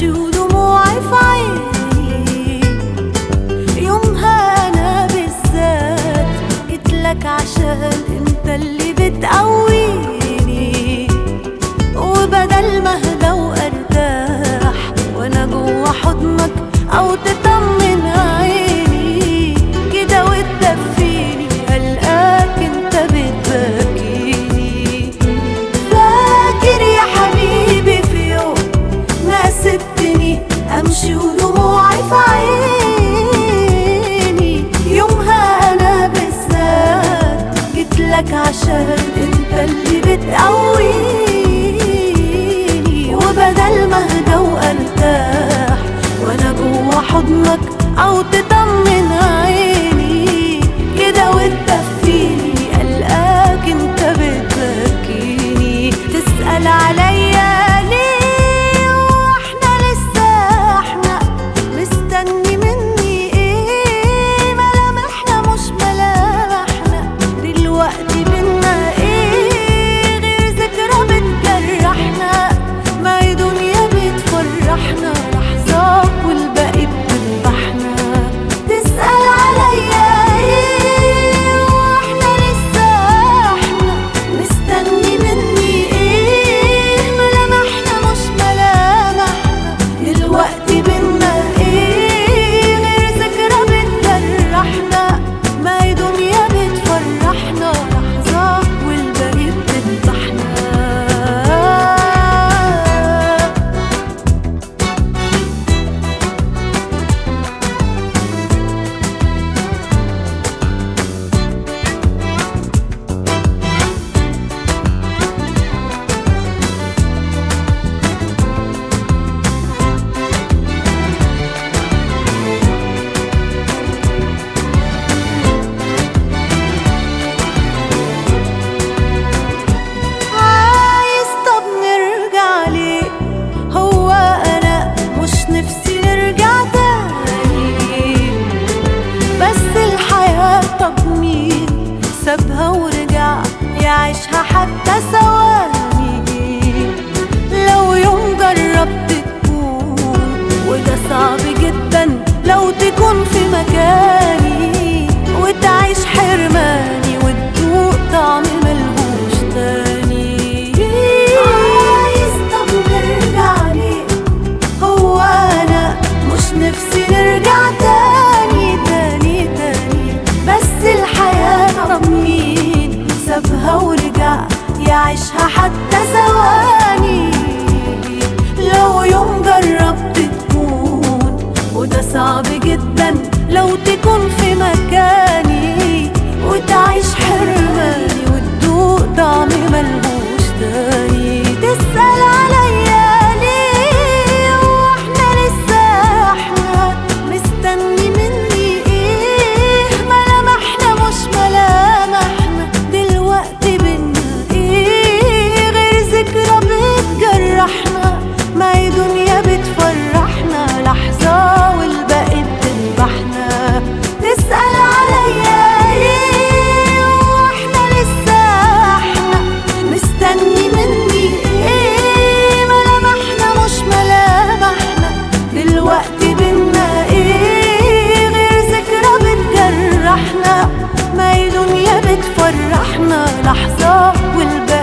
امشي ودموعي في عيني يومها انا بالذات جيتلك عشان انت اللي بتقويني وبدل ما اهدى وارتاح وانا جوا حضنك او تطمن عيني كده وتدفيني قلقاك انت بتبكيني فاكر يا حبيبي في يوم ما سبتني امشي ودموعي في عيني يومها انا بالذات جيتلك عشان انت اللي بتقويني وبدل ما اهدى وارتاح وانا جوا حضنك او تطمن عيني كده وتدفيني قلقاك انت بتبكيني تسأل عليا ليه واحنا لسه احنا مستني مني ايه ملامحنا مش ملامحنا دلوقتي بينا ايه غير ذكرى بتجرحنا ما هي دنيا بتفرحنا لحظة والباقي بتذبحنا تسأل عليا ايه واحنا لسه احنا مستني مني ايه ملامحنا مش ملامحنا دلوقتي بينا ايه غير ذكرى بتجرحنا ما هي دنيا بتفرحنا لحظة والباقي بتذبحنا عايز طب نرجع ليه هو انا مش نفسي نرجع تاني بس الحياة طب مين سابها ورجع يعيشها حتى ثواني لو يوم جربت تكون وده صعب جدا لو تكون في مكاني وتعيش حرماني وتدوق طعم ملهوش تاني عايز طب نرجع ليه هو انا مش نفسي نرجع تاني تاني تاني بس الحياة طب مين سابها ورجع يعيشها حتى ثواني لو يوم جربت تكون وده صعب جدا لو تكون في مكاني وتعيش حرماني وتدوق طعم ملهوش تاني تسأل عليا ليه واحنا لسه احنا مستني مني ايه ملامحنا مش ملامحنا دلوقتي بينا ايه غير ذكرى بتجرحنا ما هي دنيا بتفرحنا لحظة والباقي بتذبحنا تسأل عليا ليه واحنا لسه احنا مستني مني ايه ملامحنا مش ملامحنا دلوقتي بينا ايه غير ذكرى بتجرحنا ما هي دنيا بتفرحنا لحظة والباقي